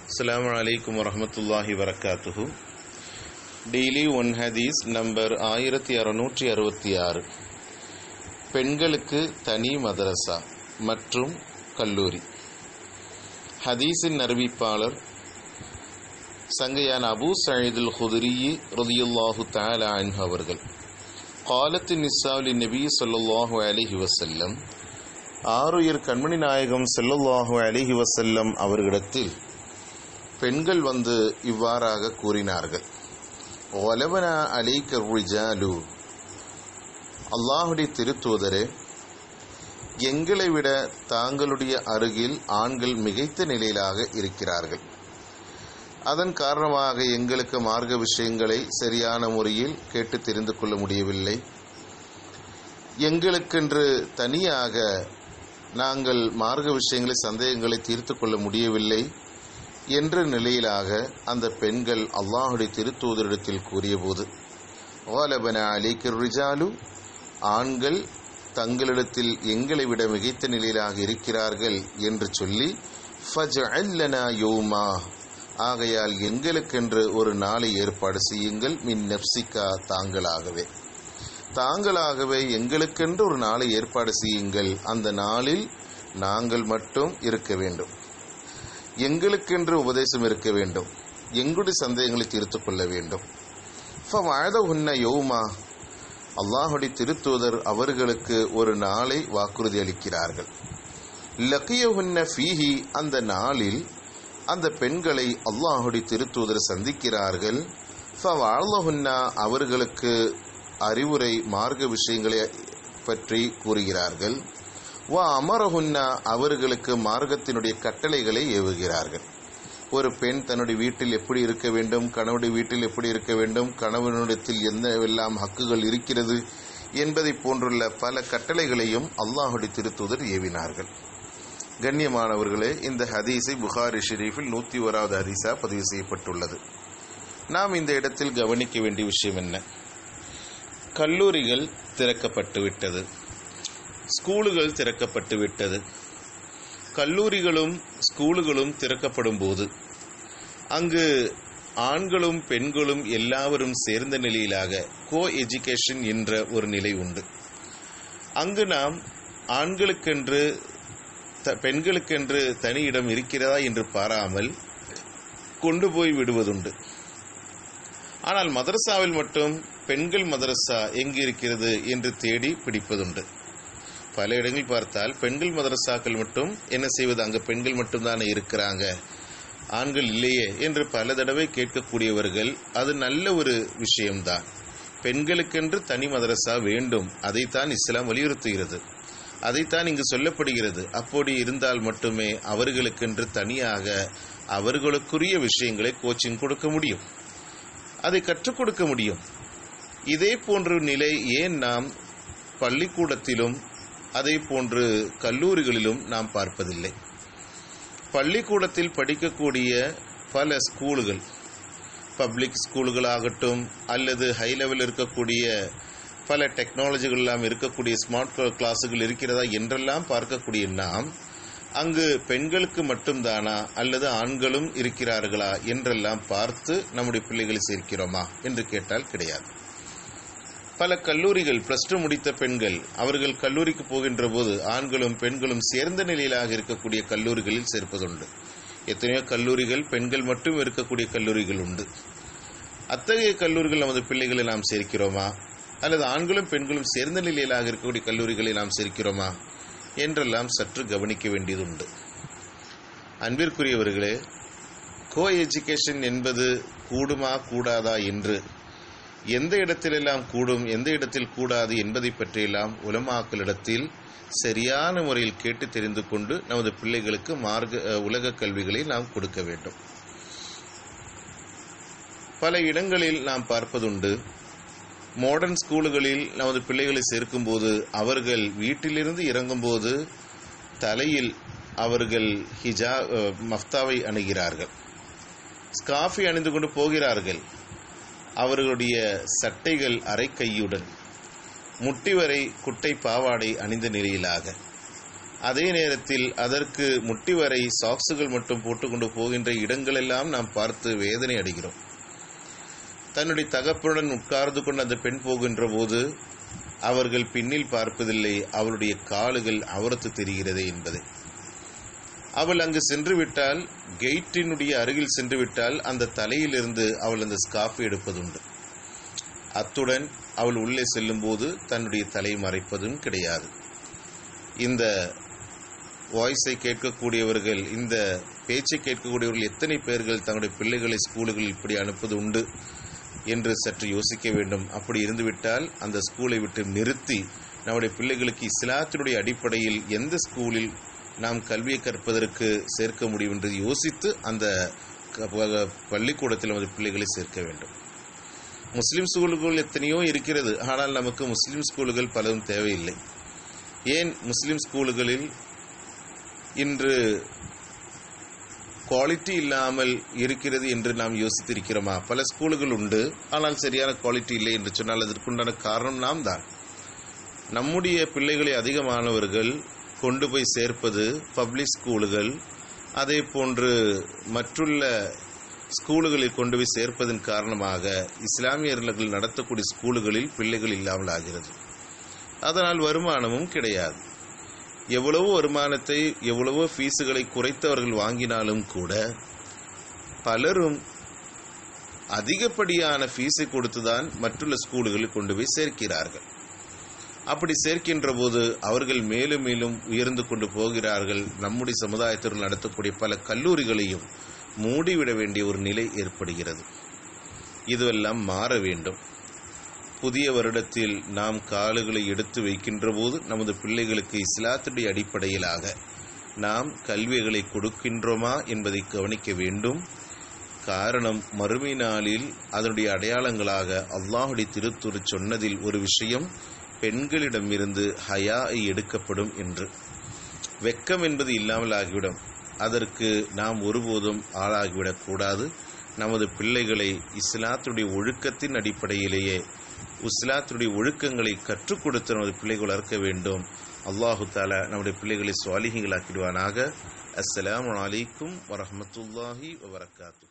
அஸ்ஸலாமு அலைக்கும் வரஹமத்துல்லாஹி வரகாத்துஹு டெய்லி ஒன் ஹதீஸ் நம்பர் ஆயிரத்தி அறுநூற்றி அறுபத்தி ஆறு பெண்களுக்கு தனி மதரசா மற்றும் கல்லூரி ஹதீஸின் அறிவிப்பாளர் சங்கையான் அபூ சயீதுல் ஹுதுரிyi ரதியுல்லாஹு தஆலா அன்ஹு அவர்கள் காலத்து நிசாவுலி நபி ஸல்லல்லாஹு அலைஹி வஸல்லம் ஆறுயிர் கண்மணி நாயகம் ஸல்லல்லாஹு அலைஹி வஸல்லம் அவர்களிடத்தில் பெண்கள் வந்து இவ்வாறாக கூறினார்கள் ஒலவனா அலைக்க ரிஜாலு அல்லாஹுடைய திருத்தூதரே எங்களை விட தாங்களுடைய அருகில் ஆண்கள் மிகைத்த நிலையிலாக இருக்கிறார்கள் அதன் காரணமாக எங்களுக்கு மார்க்க விஷயங்களை சரியான முறையில் கேட்டு தெரிந்து கொள்ள முடியவில்லை எங்களுக்கென்று தனியாக நாங்கள் மார்க்க விஷயங்களை சந்தேகங்களை தீர்த்து கொள்ள முடியவில்லை என்ற நிலையிலாக அந்த பெண்கள் அல்லாஹுடைய திருத்தூதரிடத்தில் கூறியபோது ஓலபன அலிக்கர் ரிஜாலு ஆண்கள் தங்களிடத்தில் எங்களை விட மிகைத்த நிலையிலாக இருக்கிறார்கள் என்று சொல்லி ஃபஜ் அல்லனா யோமா ஆகையால் எங்களுக்கென்று ஒரு நாளை ஏற்பாடு செய்யுங்கள் மின் நெப்சிகா தாங்களாகவே தாங்களாகவே எங்களுக்கென்று ஒரு நாளை ஏற்பாடு செய்யுங்கள் அந்த நாளில் நாங்கள் மட்டும் இருக்க வேண்டும் எங்களுக்கென்று உபதேசம் இருக்க வேண்டும் எங்களுடைய சந்தேகங்களை தீர்த்து கொள்ள வேண்டும் வாழ்த உன்ன யோமா அல்லாஹுடைய திருத்தூதர் அவர்களுக்கு ஒரு நாளை வாக்குறுதி அளிக்கிறார்கள் லக்கிய உன்ன ஃபீஹி அந்த நாளில் அந்த பெண்களை அல்லாஹுடைய திருத்தூதர் சந்திக்கிறார்கள் வாழ்ந்தஹுன்னா அவர்களுக்கு அறிவுரை மார்க்க விஷயங்களை பற்றி கூறுகிறார்கள் வா அமரஹுன்னா அவர்களுக்கு மார்க்கத்தினுடைய கட்டளைகளை ஏவுகிறார்கள் ஒரு பெண் தன்னுடைய வீட்டில் எப்படி இருக்க வேண்டும் கணவனுடைய வீட்டில் எப்படி இருக்க வேண்டும் கணவனிடத்தில் என்னவெல்லாம் ஹக்குகள் இருக்கிறது என்பதை போன்றுள்ள பல கட்டளைகளையும் அல்லாஹுடைய திருத்தூதர் ஏவினார்கள் கண்ணியமானவர்களே இந்த ஹதீஸை புகாரி ஷெரீஃபில் நூற்றி ஓராவது ஹதீஸா பதிவு செய்யப்பட்டுள்ளது நாம் இந்த இடத்தில் கவனிக்க வேண்டிய விஷயம் என்ன கல்லூரிகள் திறக்கப்பட்டு விட்டது ஸ்கூலுகள் திறக்கப்பட்டு விட்டது கல்லூரிகளும் ஸ்கூலுகளும் திறக்கப்படும் போது அங்கு ஆண்களும் பெண்களும் எல்லாவரும் சேர்ந்த நிலையிலாக கோ எஜுகேஷன் என்ற ஒரு நிலை உண்டு அங்கு நாம் ஆண்களுக்கென்று பெண்களுக்கென்று தனி இடம் இருக்கிறதா என்று பாராமல் கொண்டு போய் விடுவதுண்டு ஆனால் மதரசாவில் மட்டும் பெண்கள் மதரசா எங்கு இருக்கிறது என்று தேடி பிடிப்பதுண்டு பல இடங்கள் பார்த்தால் பெண்கள் மதரசாக்கள் மட்டும் என்ன செய்வது அங்கு பெண்கள் மட்டும்தானே இருக்கிறாங்க ஆண்கள் இல்லையே என்று பல தடவை கேட்கக்கூடியவர்கள் அது நல்ல ஒரு விஷயம்தான் பெண்களுக்கென்று தனி மதரசா வேண்டும் அதைத்தான் இஸ்லாம் வலியுறுத்துகிறது அதைத்தான் இங்கு சொல்லப்படுகிறது அப்படி இருந்தால் மட்டுமே அவர்களுக்கென்று தனியாக அவர்களுக்குரிய விஷயங்களை கோச்சிங் கொடுக்க முடியும் அதை கற்றுக் கொடுக்க முடியும் இதே போன்ற நிலை ஏன் நாம் பள்ளிக்கூடத்திலும் அதே போன்று கல்லூரிகளிலும் நாம் பார்ப்பதில்லை பள்ளிக்கூடத்தில் படிக்கக்கூடிய பல ஸ்கூலுகள் பப்ளிக் ஸ்கூல்களாகட்டும் அல்லது ஹை லெவல் இருக்கக்கூடிய பல டெக்னாலஜிகள் எல்லாம் இருக்கக்கூடிய ஸ்மார்ட் கிளாஸுகள் இருக்கிறதா என்றெல்லாம் பார்க்கக்கூடிய நாம் அங்கு பெண்களுக்கு மட்டும்தானா அல்லது ஆண்களும் இருக்கிறார்களா என்றெல்லாம் பார்த்து நம்முடைய பிள்ளைகளை சேர்க்கிறோமா என்று கேட்டால் கிடையாது பல கல்லூரிகள் பிளஸ் டூ முடித்த பெண்கள் அவர்கள் கல்லூரிக்கு போகின்ற போது ஆண்களும் பெண்களும் சேர்ந்த நிலையிலாக இருக்கக்கூடிய கல்லூரிகளில் சேர்ப்பதுண்டு எத்தனையோ கல்லூரிகள் பெண்கள் மட்டும் இருக்கக்கூடிய கல்லூரிகள் உண்டு அத்தகைய கல்லூரிகள் நமது பிள்ளைகளை நாம் சேர்க்கிறோமா அல்லது ஆண்களும் பெண்களும் சேர்ந்த நிலையிலாக இருக்கக்கூடிய கல்லூரிகளை நாம் சேர்க்கிறோமா என்றெல்லாம் சற்று கவனிக்க வேண்டியதுண்டு அன்பிற்குரியவர்களே கோ எஜுகேஷன் என்பது கூடுமா கூடாதா என்று எந்த இடத்திலெல்லாம் கூடும் எந்த இடத்தில் கூடாது என்பதை பற்றியெல்லாம் உலமாக்களிடத்தில் சரியான முறையில் கேட்டு தெரிந்து கொண்டு நமது பிள்ளைகளுக்கு மார்க்க உலக கல்விகளை நாம் கொடுக்க வேண்டும் பல இடங்களில் நாம் பார்ப்பதுண்டு மாடர்ன் ஸ்கூலுகளில் நமது பிள்ளைகளை சேர்க்கும்போது அவர்கள் வீட்டிலிருந்து இறங்கும்போது தலையில் அவர்கள் ஹிஜா மஃப்தாவை அணுகிறார்கள் ஸ்காஃபி அணிந்து கொண்டு போகிறார்கள் அவர்களுடைய சட்டைகள் அரை கையுடன் முட்டி வரை குட்டை பாவாடை அணிந்த நிலையிலாக அதே நேரத்தில் அதற்கு முட்டி வரை சாக்ஸுகள் மட்டும் போட்டுக்கொண்டு போகின்ற இடங்களெல்லாம் நாம் பார்த்து வேதனை அடைகிறோம் தன்னுடைய தகப்பனுடன் உட்கார்ந்து கொண்டு அந்த பெண் போகின்ற போது அவர்கள் பின்னில் பார்ப்பதில்லை அவளுடைய காலுகள் அவரத்து தெரிகிறதே என்பதை அவள் அங்கு சென்று விட்டால் கெயிட்டினுடைய அருகில் சென்று விட்டால் அந்த தலையிலிருந்து அவள் அந்த ஸ்காஃப் எடுப்பதுண்டு அத்துடன் அவள் உள்ளே செல்லும்போது தன்னுடைய தலை மறைப்பதும் கிடையாது இந்த வாய்ஸை கேட்கக்கூடியவர்கள் இந்த பேச்சை கேட்கக்கூடியவர்கள் எத்தனை பேர்கள் தங்களுடைய பிள்ளைகளை ஸ்கூலுகளில் இப்படி அனுப்புவது உண்டு என்று சற்று யோசிக்க வேண்டும் அப்படி இருந்துவிட்டால் அந்த ஸ்கூலை விட்டு நிறுத்தி நம்முடைய பிள்ளைகளுக்கு இஸ்லாத்தினுடைய அடிப்படையில் எந்த ஸ்கூலில் நாம் கல்வியை கற்பதற்கு சேர்க்க முடியும் என்று யோசித்து அந்த பள்ளிக்கூடத்தில் நமது பிள்ளைகளை சேர்க்க வேண்டும் முஸ்லிம் ஸ்கூல்கள் எத்தனையோ இருக்கிறது ஆனால் நமக்கு முஸ்லிம் ஸ்கூல்கள் பலரும் தேவையில்லை ஏன் முஸ்லிம் ஸ்கூல்களில் இன்று குவாலிட்டி இல்லாமல் இருக்கிறது என்று நாம் யோசித்திருக்கிறோமா பல ஸ்கூல்கள் உண்டு ஆனால் சரியான குவாலிட்டி இல்லை என்று சொன்னால் அதற்குண்டான காரணம் நாம் தான் நம்முடைய பிள்ளைகளை அதிகமானவர்கள் கொண்டு போய் சேர்ப்பது பப்ளிக் ஸ்கூலுகள் அதே போன்று மற்றுள்ள ஸ்கூலுகளில் கொண்டு போய் சேர்ப்பதன் காரணமாக இஸ்லாமியர்கள் நடத்தக்கூடிய ஸ்கூலுகளில் பிள்ளைகள் இல்லாமல் ஆகிறது அதனால் வருமானமும் கிடையாது எவ்வளவோ வருமானத்தை எவ்வளவோ ஃபீஸுகளை குறைத்தவர்கள் வாங்கினாலும் கூட பலரும் அதிகப்படியான ஃபீஸை கொடுத்துதான் மற்றுள்ள ஸ்கூலுகளில் கொண்டு போய் சேர்க்கிறார்கள் அப்படி சேர்க்கின்ற போது அவர்கள் மேலும் மேலும் உயர்ந்து கொண்டு போகிறார்கள் நம்முடைய சமுதாயத்தில் நடத்தக்கூடிய பல கல்லூரிகளையும் மூடிவிட வேண்டிய ஒரு நிலை ஏற்படுகிறது இதுவெல்லாம் மாற வேண்டும் புதிய வருடத்தில் நாம் காலுகளை எடுத்து வைக்கின்ற போது நமது பிள்ளைகளுக்கு இஸ்லாத்துடைய அடிப்படையிலாக நாம் கல்விகளை கொடுக்கின்றோமா என்பதை கவனிக்க வேண்டும் காரணம் மறுமை நாளில் அதனுடைய அடையாளங்களாக அல்லாஹுடைய திருத்துரு சொன்னதில் ஒரு விஷயம் பெண்களிடமிருந்து ஹயா எடுக்கப்படும் என்று வெக்கம் என்பது இல்லாமல் ஆகிவிடும் அதற்கு நாம் ஒருபோதும் ஆளாகிவிடக் கூடாது நமது பிள்ளைகளை இஸ்லாத்துடைய ஒழுக்கத்தின் அடிப்படையிலேயே இஸ்லாத்துடைய ஒழுக்கங்களை கற்றுக் கொடுத்து நமது பிள்ளைகள் வளர்க்க வேண்டும் அல்லாஹு தாலா நம்முடைய பிள்ளைகளை சுவாலிகங்களாக்கிடுவானாக அஸ்ஸலாமு அலைக்கும் வரஹமத்துல்லாஹி வபரகாத்து